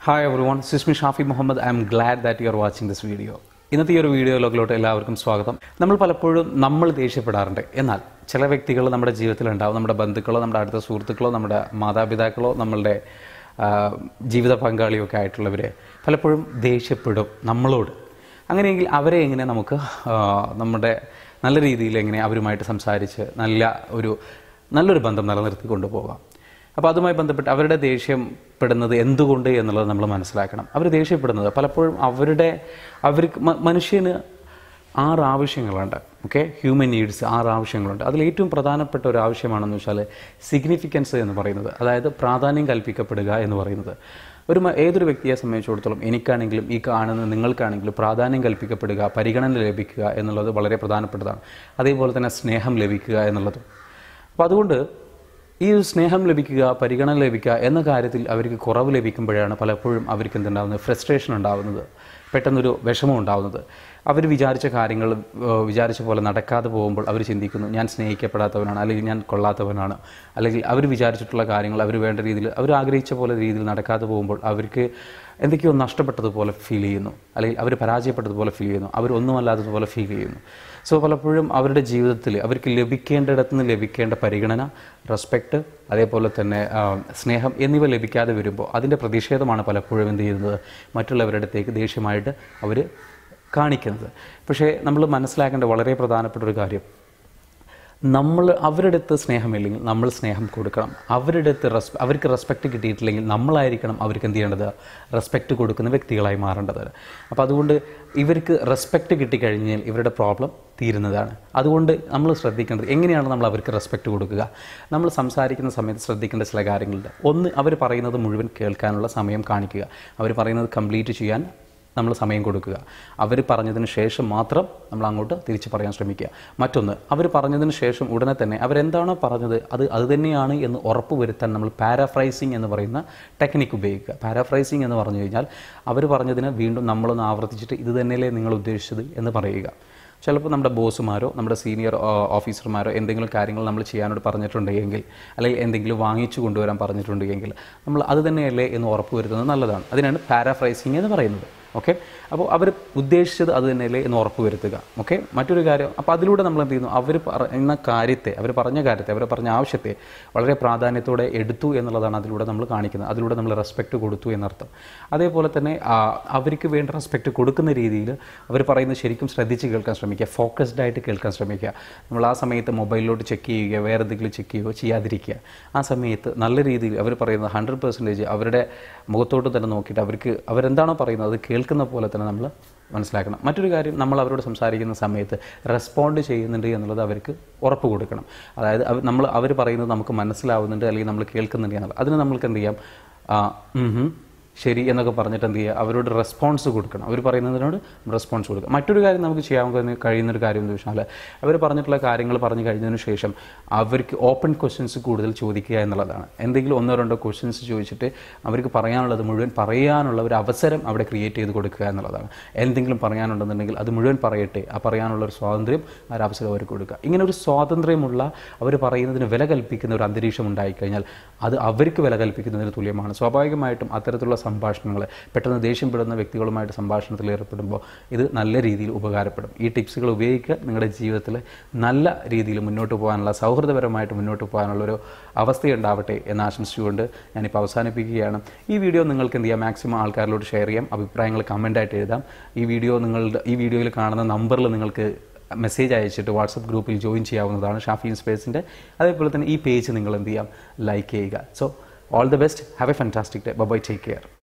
hi everyone Susmi Shafi Muhammad I'm glad that you are watching this video ഇന്നത്തെ ഈ ഒരു വീഡിയോയിലോട്ട് എല്ലാവർക്കും സ്വാഗതം നമ്മൾ പലപ്പോഴും നമ്മൾ ദേഷ്യപ്പെടാറുണ്ട് എന്നാൽ ചില വ്യക്തികൾ നമ്മുടെ ജീവിതത്തിലുണ്ടാവും നമ്മുടെ ബന്ധുക്കളോ നമ്മുടെ അടുത്ത സുഹൃത്തുക്കളോ നമ്മുടെ മാതാപിതാക്കളോ നമ്മളുടെ ആ, ജീവിത പങ്കാളിയോ ഒക്കെ ആയിട്ടുള്ളവർ പലപ്പോഴും ദേഷ്യപ്പെടും നമ്മളോട് അങ്ങനെയെങ്കിൽ അവരെ എങ്ങനെ നമുക്ക് ആ, നമ്മുടെ നല്ല രീതിയിൽ എങ്ങനെ അവരുമായിട്ട് സംസാരിച്ച് നല്ല ഒരു നല്ലൊരു ബന്ധം നിലനിർത്തി കൊണ്ടുപോകാം അപ്പോൾ അതുമായി ബന്ധപ്പെട്ട് അവരുടെ ദേഷ്യപ്പെടുന്നത് എന്തുകൊണ്ട് എന്നുള്ളത് നമ്മൾ മനസ്സിലാക്കണം അവർ ദേഷ്യപ്പെടുന്നത് പലപ്പോഴും അവരുടെ അവർക്ക് മ- മനുഷ്യന് ആറ് ആവശ്യങ്ങളുണ്ട് ഓക്കെ ഹ്യൂമൻ നീഡ്സ് ആറ് ആവശ്യങ്ങളുണ്ട് അതിൽ ഏറ്റവും പ്രധാനപ്പെട്ട ഒരു ആവശ്യമാണെന്ന് വെച്ചാൽ സിഗ്നിഫിക്കൻസ് എന്ന് പറയുന്നത് അതായത് പ്രാധാന്യം കൽപ്പിക്കപ്പെടുക എന്ന് പറയുന്നത് ഒരു മ- ഏതൊരു വ്യക്തിയെ സംബന്ധിച്ചിടത്തോളം എനിക്കാണെങ്കിലും ഈ കാണുന്ന നിങ്ങൾക്കാണെങ്കിലും പ്രാധാന്യം കൽപ്പിക്കപ്പെടുക പരിഗണന ലഭിക്കുക എന്നുള്ളത് വളരെ പ്രധാനപ്പെട്ടതാണ് അതേപോലെ തന്നെ സ്നേഹം ലഭിക്കുക എന്നുള്ളതും അപ്പോൾ അതുകൊണ്ട് ഈ ഒരു സ്നേഹം ലഭിക്കുക പരിഗണന ലഭിക്കുക എന്ന കാര്യത്തിൽ അവർക്ക് കുറവ് ലഭിക്കുമ്പോഴാണ് പലപ്പോഴും അവർക്ക് എന്തുണ്ടാകുന്നത് ഫ്രസ്ട്രേഷൻ ഉണ്ടാകുന്നത് പെട്ടെന്നൊരു വിഷമം ഉണ്ടാകുന്നത് അവർ വിചാരിച്ച കാര്യങ്ങൾ ഏഹ്, വിചാരിച്ച പോലെ നടക്കാതെ പോകുമ്പോൾ അവർ ചിന്തിക്കുന്നു ഞാൻ സ്നേഹിക്കപ്പെടാത്തവനാണ് അല്ലെങ്കിൽ ഞാൻ കൊള്ളാത്തവനാണ് അല്ലെങ്കിൽ അവർ വിചാരിച്ചിട്ടുള്ള കാര്യങ്ങൾ അവർ വേണ്ട രീതിയിൽ അവർ ആഗ്രഹിച്ച പോലെ രീതിയിൽ നടക്കാതെ പോകുമ്പോൾ അവർക്ക് എന്തൊക്കെയോ നഷ്ടപ്പെട്ടതുപോലെ ഫീൽ ചെയ്യുന്നു അല്ലെങ്കിൽ അവർ പരാജയപ്പെട്ടതുപോലെ ഫീൽ ചെയ്യുന്നു അവർ ഒന്നുമല്ലാത്തതുപോലെ ഫീൽ ചെയ്യുന്നു സോ പലപ്പോഴും അവരുടെ ജീവിതത്തിൽ അവർക്ക് ലഭിക്കേണ്ടിടത്ത് നിന്ന് ലഭിക്കേണ്ട പരിഗണന റെസ്പെക്റ്റ് അതേപോലെ തന്നെ ആ, സ്നേഹം എന്നിവ ലഭിക്കാതെ വരുമ്പോൾ അതിൻ്റെ പ്രതിഷേധമാണ് പലപ്പോഴും എന്ത് ചെയ്യുന്നത് മറ്റുള്ളവരുടെ അടുത്തേക്ക് ദേഷ്യമായിട്ട് അവർ കാണിക്കുന്നത് പക്ഷേ നമ്മൾ മനസ്സിലാക്കേണ്ട വളരെ പ്രധാനപ്പെട്ട ഒരു കാര്യം നമ്മൾ അവരുടെ അടുത്ത് സ്നേഹമില്ലെങ്കിൽ നമ്മൾ സ്നേഹം കൊടുക്കണം അവരുടെ അടുത്ത് റെസ് അവർക്ക് റെസ്പെക്റ്റ് കിട്ടിയിട്ടില്ലെങ്കിൽ നമ്മളായിരിക്കണം അവർക്ക് എന്ത് ചെയ്യേണ്ടത് റെസ്പെക്റ്റ് കൊടുക്കുന്ന വ്യക്തികളായി മാറേണ്ടത് അപ്പോൾ അതുകൊണ്ട് ഇവർക്ക് റെസ്പെക്റ്റ് കിട്ടിക്കഴിഞ്ഞാൽ ഇവരുടെ പ്രോബ്ലം തീരുന്നതാണ് അതുകൊണ്ട് നമ്മൾ ശ്രദ്ധിക്കേണ്ടത് എങ്ങനെയാണ് നമ്മൾ അവർക്ക് റെസ്പെക്റ്റ് കൊടുക്കുക നമ്മൾ സംസാരിക്കുന്ന സമയത്ത് ശ്രദ്ധിക്കേണ്ട ചില കാര്യങ്ങളുണ്ട് ഒന്ന് അവർ പറയുന്നത് മുഴുവൻ കേൾക്കാനുള്ള സമയം കാണിക്കുക അവർ പറയുന്നത് കംപ്ലീറ്റ് ചെയ്യാൻ നമ്മൾ സമയം കൊടുക്കുക അവർ പറഞ്ഞതിന് ശേഷം മാത്രം നമ്മൾ അങ്ങോട്ട് തിരിച്ച് പറയാൻ ശ്രമിക്കുക മറ്റൊന്ന് അവർ പറഞ്ഞതിന് ശേഷം ഉടനെ തന്നെ അവരെന്താണോ പറഞ്ഞത് അത് അത് തന്നെയാണ് എന്ന് ഉറപ്പ് വരുത്താൻ നമ്മൾ പാരാഫ്രൈസിങ് എന്ന് പറയുന്ന ടെക്നിക്ക് ഉപയോഗിക്കുക പാരാഫ്രൈസിങ് എന്ന് പറഞ്ഞു കഴിഞ്ഞാൽ അവർ പറഞ്ഞതിന് വീണ്ടും നമ്മളൊന്ന് ആവർത്തിച്ചിട്ട് ഇത് തന്നെയല്ലേ നിങ്ങൾ ഉദ്ദേശിച്ചത് എന്ന് പറയുക ചിലപ്പോൾ നമ്മുടെ ബോസുമാരോ നമ്മുടെ സീനിയർ ഓഫീസർമാരോ എന്തെങ്കിലും കാര്യങ്ങൾ നമ്മൾ ചെയ്യാനോട് പറഞ്ഞിട്ടുണ്ടെങ്കിൽ അല്ലെങ്കിൽ എന്തെങ്കിലും വാങ്ങിച്ചു കൊണ്ടുവരാൻ പറഞ്ഞിട്ടുണ്ടെങ്കിൽ നമ്മൾ അത് തന്നെയല്ലേ എന്ന് ഉറപ്പ് വരുത്തുന്നത് നല്ലതാണ് അതിനാണ് പാരാഫ്രൈസിങ് എന്ന് പറയുന്നത് ഓക്കെ അപ്പോൾ അവർ ഉദ്ദേശിച്ചത് അത് തന്നെയല്ലേ എന്ന് ഉറപ്പ് വരുത്തുക ഓക്കെ മറ്റൊരു കാര്യം അപ്പോൾ അതിലൂടെ നമ്മൾ എന്ത് ചെയ്യുന്നു അവർ പറയുന്ന കാര്യത്തെ അവർ പറഞ്ഞ കാര്യത്തെ അവർ പറഞ്ഞ ആവശ്യത്തെ വളരെ പ്രാധാന്യത്തോടെ എടുത്തു എന്നുള്ളതാണ് അതിലൂടെ നമ്മൾ കാണിക്കുന്നത് അതിലൂടെ നമ്മൾ റെസ്പെക്റ്റ് കൊടുത്തു എന്നർത്ഥം അതേപോലെ തന്നെ ആ, അവർക്ക് വേണ്ട റെസ്പെക്റ്റ് കൊടുക്കുന്ന രീതിയിൽ അവർ പറയുന്നത് ശരിക്കും ശ്രദ്ധിച്ച് കേൾക്കാൻ ശ്രമിക്കുക ഫോക്കസ്ഡ് ആയിട്ട് കേൾക്കാൻ ശ്രമിക്കുക നമ്മൾ ആ സമയത്ത് മൊബൈലിലോട്ട് ചെക്ക് ചെയ്യുക വേറെ എന്തെങ്കിലും ചെക്ക് ചെയ്യുകയോ ചെയ്യാതിരിക്കുക ആ സമയത്ത് നല്ല രീതിയിൽ അവർ പറയുന്നത് ഹൺഡ്രഡ് പെർസെൻറ്റേജ് അവരുടെ മുഖത്തോട്ട് തന്നെ നോക്കിയിട്ട് അവർക്ക് അവരെന്താണോ പറയുന്നത് അത് കേൾക്കുന്ന പോലെ തന്നെ നമ്മൾ മനസ്സിലാക്കണം മറ്റൊരു കാര്യം നമ്മൾ അവരോട് സംസാരിക്കുന്ന സമയത്ത് റെസ്പോണ്ട് ചെയ്യുന്നുണ്ട് എന്നുള്ളത് അവർക്ക് ഉറപ്പ് കൊടുക്കണം അതായത് അവർ നമ്മൾ അവർ പറയുന്നത് നമുക്ക് മനസ്സിലാവുന്നുണ്ട് അല്ലെങ്കിൽ നമ്മൾ കേൾക്കുന്നുണ്ട് എന്നുള്ളത് അതിന് നമ്മൾക്ക് എന്ത് ചെയ്യാം ആ, ഉം ഹും, ശരി എന്നൊക്കെ പറഞ്ഞിട്ട് എന്ത് ചെയ്യുക അവരോട് റെസ്പോൺസ് കൊടുക്കണം അവർ പറയുന്നതിനോട് റെസ്പോൺസ് കൊടുക്കുക മറ്റൊരു കാര്യം നമുക്ക് ചെയ്യാൻ കഴിയുന്ന- കഴിയുന്ന ഒരു കാര്യം എന്ന് വെച്ചാൽ അവർ പറഞ്ഞിട്ടുള്ള കാര്യങ്ങൾ പറഞ്ഞു കഴിഞ്ഞതിന് ശേഷം അവർക്ക് ഓപ്പൺ ക്വസ്റ്റ്യൻസ് കൂടുതൽ ചോദിക്കുക എന്നുള്ളതാണ് എന്തെങ്കിലും ഒന്നോ രണ്ടോ ക്വസ്റ്റ്യൻസ് ചോദിച്ചിട്ട് അവർക്ക് പറയാനുള്ളത് മുഴുവൻ പറയാനുള്ള ഒരു അവസരം അവിടെ ക്രിയേറ്റ് ചെയ്ത് കൊടുക്കുക എന്നുള്ളതാണ് എന്തെങ്കിലും പറയാനുണ്ടെന്നുണ്ടെങ്കിൽ അത് മുഴുവൻ പറയട്ടെ ആ പറയാനുള്ള ഒരു സ്വാതന്ത്ര്യം ആ ഒരു അവസരം അവർക്ക് കൊടുക്കുക ഇങ്ങനെ ഒരു സ്വാതന്ത്ര്യമുള്ള അവർ പറയുന്നതിന് വില കൽപ്പിക്കുന്ന ഒരു അന്തരീക്ഷം ഉണ്ടായിക്കഴിഞ്ഞാൽ അത് അവർക്ക് വില കൽപ്പിക്കുന്നതിന് തുല്യമാണ് സ്വാഭാവികമായിട്ടും അത്തരത്തിലുള്ള സംഭാഷണങ്ങൾ പെട്ടെന്ന് ദേഷ്യപ്പെടുന്ന വ്യക്തികളുമായിട്ട് സംഭാഷണത്തിൽ ഏർപ്പെടുമ്പോൾ ഇത് നല്ല രീതിയിൽ ഉപകാരപ്പെടും ഈ ടിപ്സുകൾ ഉപയോഗിക്കുക നിങ്ങളുടെ ജീവിതത്തിൽ നല്ല രീതിയിൽ മുന്നോട്ട് പോകാനുള്ള സൗഹൃദപരമായിട്ട് മുന്നോട്ട് പോകാനുള്ള ഒരു അവസ്ഥയുണ്ടാവട്ടെ എന്ന് ആശംസിച്ചുകൊണ്ട് ഞാനിപ്പോൾ അവസാനിപ്പിക്കുകയാണ് ഈ വീഡിയോ നിങ്ങൾക്ക് എന്ത് ചെയ്യാം മാക്സിമം ആൾക്കാരിലോട്ട് ഷെയർ ചെയ്യാം അഭിപ്രായങ്ങൾ കമൻ്റായിട്ട് എഴുതാം ഈ വീഡിയോ നിങ്ങളുടെ ഈ വീഡിയോയിൽ കാണുന്ന നമ്പറിൽ നിങ്ങൾക്ക് മെസ്സേജ് അയച്ചിട്ട് വാട്സപ്പ് ഗ്രൂപ്പിൽ ജോയിൻ ചെയ്യാവുന്നതാണ് ഷാഫി ഇൻസ്പേഴ്സിൻ്റെ അതേപോലെ തന്നെ ഈ പേജ് നിങ്ങൾ എന്ത് ചെയ്യാം ലൈക്ക് ചെയ്യുക so all the best have a fantastic day bye take care